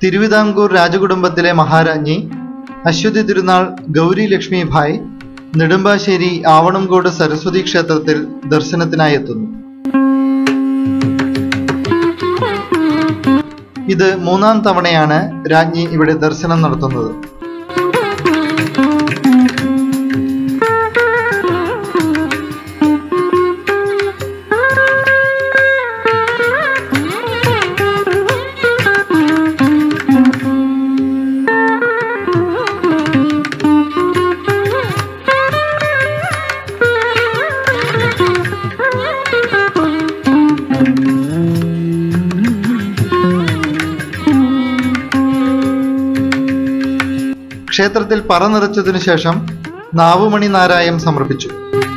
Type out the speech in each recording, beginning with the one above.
തിരുവിതാംകൂർ രാജകുടുംബത്തിലെ മഹാരാജ്ഞി അശ്വതി തിരുനാൾ ഗൗരി ലക്ഷ്മി ഭായ് നെടുമ്പാശ്ശേരി ആവണംകോട് സരസ്വതി ക്ഷേത്രത്തിൽ ദർശനത്തിനായി എത്തുന്നു ഇത് മൂന്നാം തവണയാണ് രാജ്ഞി ഇവിടെ ദർശനം നടത്തുന്നത് ക്ഷേത്രത്തിൽ പറ നിറച്ചതിനു ശേഷം നാവുമണി നാരായം സമർപ്പിച്ചു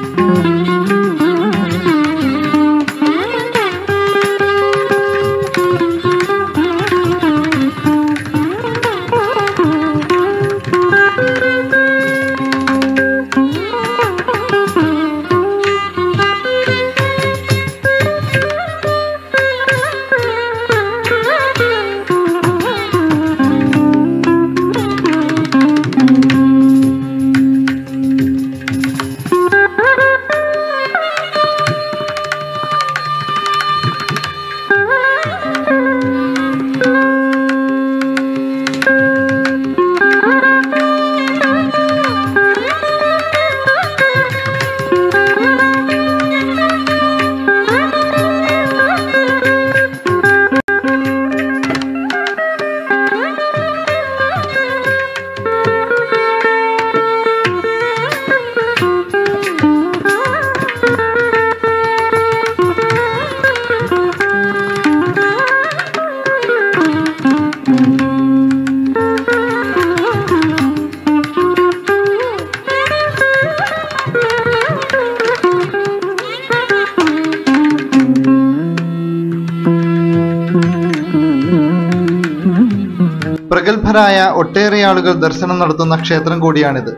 പ്രഗത്ഭരായ ഒട്ടേറെ ആളുകൾ ദർശനം നടത്തുന്ന ക്ഷേത്രം കൂടിയാണിത്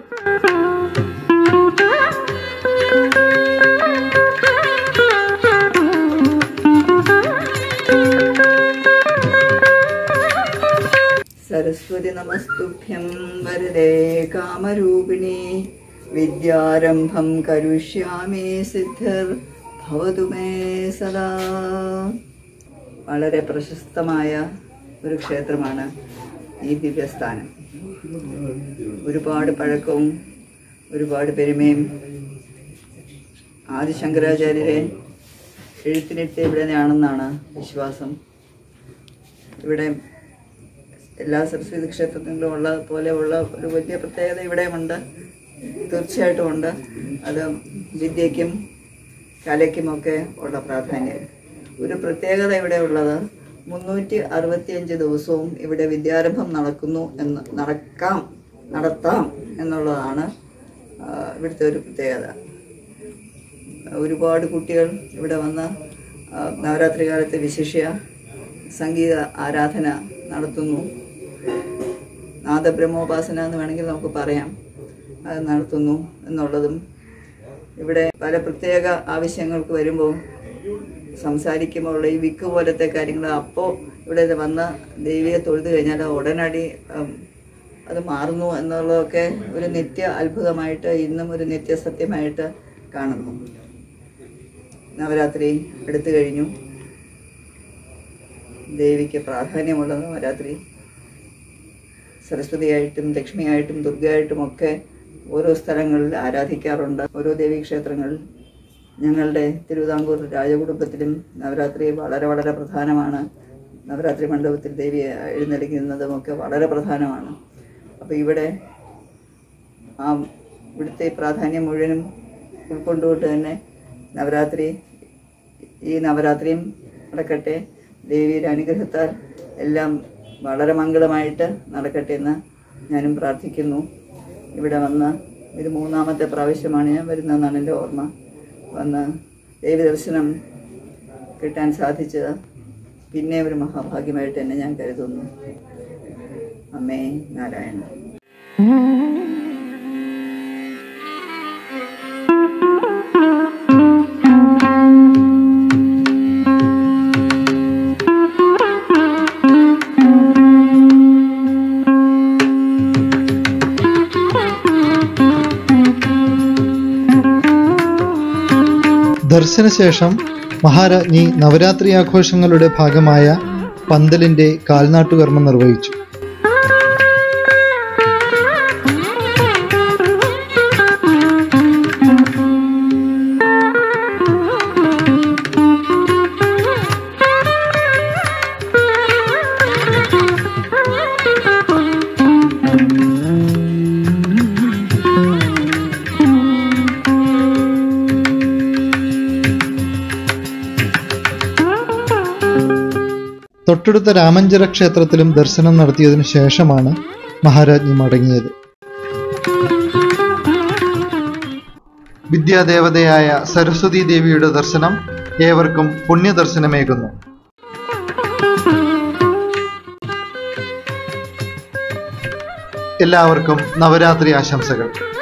സരസ്വതി നമസ്തുഭ്യം വരദേ കാമരൂപിണി വിദ്യാരംഭം കരുഷ്യാമി സിദ്ധിർ ഭവതു മേ സദാ വളരെ പ്രശസ്തമായ ഒരു ക്ഷേത്രമാണ് ഈ ദിവ്യസ്ഥാനം ഒരുപാട് പഴക്കവും ഒരുപാട് പെരുമയും ആദിശങ്കരാചാര്യരെ എഴുത്തിനിട്ട് ഇവിടെയാണെന്നാണ് വിശ്വാസം ഇവിടെ എല്ലാ സരസ്വതി ക്ഷേത്രത്തിലും ഉള്ള പോലെ ഉള്ള ഒരു വലിയ പ്രത്യേകത ഇവിടെയുമുണ്ട് തീർച്ചയായിട്ടും ഉണ്ട് അത് വിദ്യയ്ക്കും കലയ്ക്കുമൊക്കെ ഉള്ള പ്രാധാന്യം ഒരു പ്രത്യേകത ഇവിടെ ഉള്ളത് മുന്നൂറ്റി അറുപത്തിയഞ്ച് ദിവസവും ഇവിടെ വിദ്യാരംഭം നടക്കുന്നു എന്ന് നടക്കാം നടത്താം എന്നുള്ളതാണ് ആ, ഇവിടുത്തെ ഒരു പ്രത്യേകത ഒരുപാട് കുട്ടികൾ ഇവിടെ വന്ന് ആ, നവരാത്രി കാലത്ത് വിശിഷ്യ സംഗീത ആരാധന നടത്തുന്നു നാദബ്രഹ്മോപാസന എന്ന് വേണമെങ്കിൽ നമുക്ക് പറയാം അത് നടത്തുന്നു എന്നുള്ളതും ഇവിടെ പല പ്രത്യേക ആവശ്യങ്ങൾക്ക് വരുമ്പോൾ സംസാരിക്കുമ്പോൾ ഉള്ള ഈ വിക്ക് പോലത്തെ കാര്യങ്ങൾ അപ്പോൾ ഇവിടെ ഇത് വന്ന് ദൈവിയെ തൊഴുത് കഴിഞ്ഞാൽ ഉടനടി ഉം, അത് മാറുന്നു എന്നുള്ളതൊക്കെ ഒരു നിത്യ അത്ഭുതമായിട്ട് ഇന്നും ഒരു നിത്യസത്യമായിട്ട് കാണുന്നു നവരാത്രി എടുത്തു കഴിഞ്ഞു ദേവിക്ക് പ്രാധാന്യമുള്ള നവരാത്രി സരസ്വതിയായിട്ടും ലക്ഷ്മിയായിട്ടും ദുർഗയായിട്ടും ഒക്കെ ഓരോ സ്ഥലങ്ങളിൽ ആരാധിക്കാറുണ്ട് ഓരോ ദേവീക്ഷേത്രങ്ങളിൽ ഞങ്ങളുടെ തിരുവിതാംകൂർ രാജകുടുംബത്തിലും നവരാത്രി വളരെ വളരെ പ്രധാനമാണ് നവരാത്രി മണ്ഡപത്തിൽ ദേവിയെ എഴുന്നള്ളിക്കുന്നതും ഒക്കെ വളരെ പ്രധാനമാണ് അപ്പോൾ ഇവിടെ ആ ഇവിടുത്തെ പ്രാധാന്യം മുഴുവനും ഉൾക്കൊണ്ടുകൊണ്ട് തന്നെ നവരാത്രി ഈ നവരാത്രിയും നടക്കട്ടെ ദേവിയുടെ അനുഗ്രഹത്താൽ എല്ലാം വളരെ മംഗളമായിട്ട് നടക്കട്ടെ എന്ന് ഞാനും പ്രാർത്ഥിക്കുന്നു ഇവിടെ വന്ന് ഇത് മൂന്നാമത്തെ പ്രാവശ്യമാണ് ഞാൻ വരുന്നതെന്നാണ് എൻ്റെ ഓർമ്മ വന്ന് ദേവി ദർശനം കിട്ടാൻ സാധിച്ചത് പിന്നെ ഒരു മഹാഭാഗ്യമായിട്ട് തന്നെ ഞാൻ കരുതുന്നു അമ്മേ നാരായണ ദർശനശേഷം മഹാരാജ്ഞി നവരാത്രി ആഘോഷങ്ങളുടെ ഭാഗമായ പന്തലിന്റെ കാൽനാട്ടുകർമ്മം നിർവഹിച്ചു തൊട്ടടുത്ത രാമഞ്ചിറ ക്ഷേത്രത്തിലും ദർശനം നടത്തിയതിനു ശേഷമാണ് മഹാരാജ്ഞി മടങ്ങിയത് വിദ്യാദേവതയായ സരസ്വതി ദേവിയുടെ ദർശനം ഏവർക്കും പുണ്യദർശനമേകുന്നു എല്ലാവർക്കും നവരാത്രി ആശംസകൾ